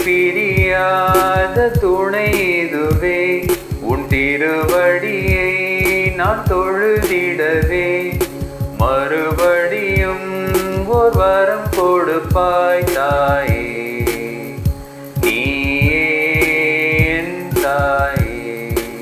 பிரியாத துணை இதுவே உன் திருவடியை நான் தொழுதிடவே மறுபடியும் ஓர் வரம் கொடுப்பாய் தாயே நீயே என் தாயே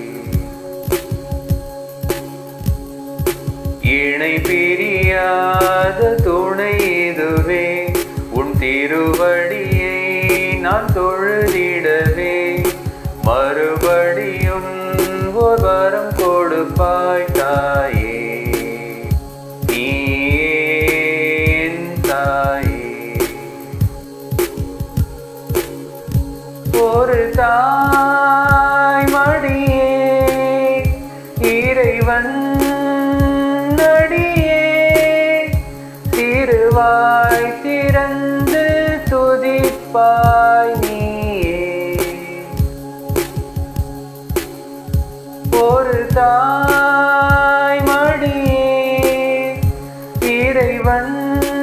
இணை பிரியாத துணை இதுவே உன் திருவடியை நான் தொழுதிடவே மறுபடியும் ஓர் வரம் கொடுப்பாய் தாயே நீயே என் தாயே ஒரு தாய் மடியே இறைவன் அடியே திருவாய் திறந்து துதிப்பாய் நீயே ஒரு தாய் மடியே இறைவன்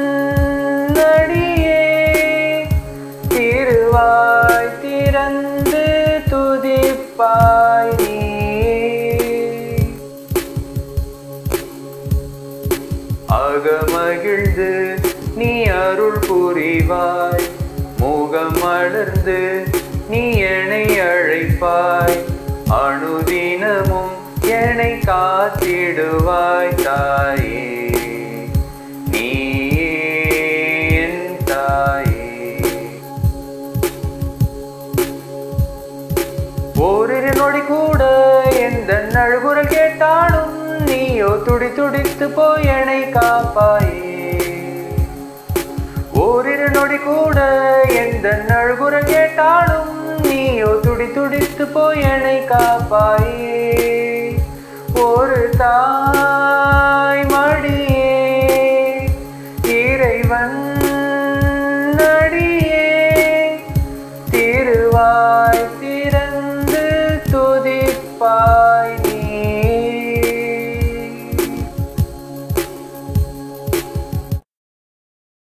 அடியே திருவாய் திறந்து துதிப்பாய் நீயே அகமகிழ்ந்து நீ அருள் புரிவாய் முகமலர்ந்து நீ என்னை அழைப்பாய் அனுதினமும் என்னை காத்திடுவாய் தாயே நீயே என் தாயே ஓரிரு நொடி கூட எந்த அழுகுரல் கேட்டாலும் நீயோ துடி துடித்து போய் என்னை காப்பாயே ஓரிரு நொடி கூட எந்த அழுகுரல் கேட்டாலும் நீயோ துடி துடித்து போய் என்னை காப்பாயே ஒரு தாய் மடியே இறைவன் அடியே திருவாய் திறந்து துதிப்பாய்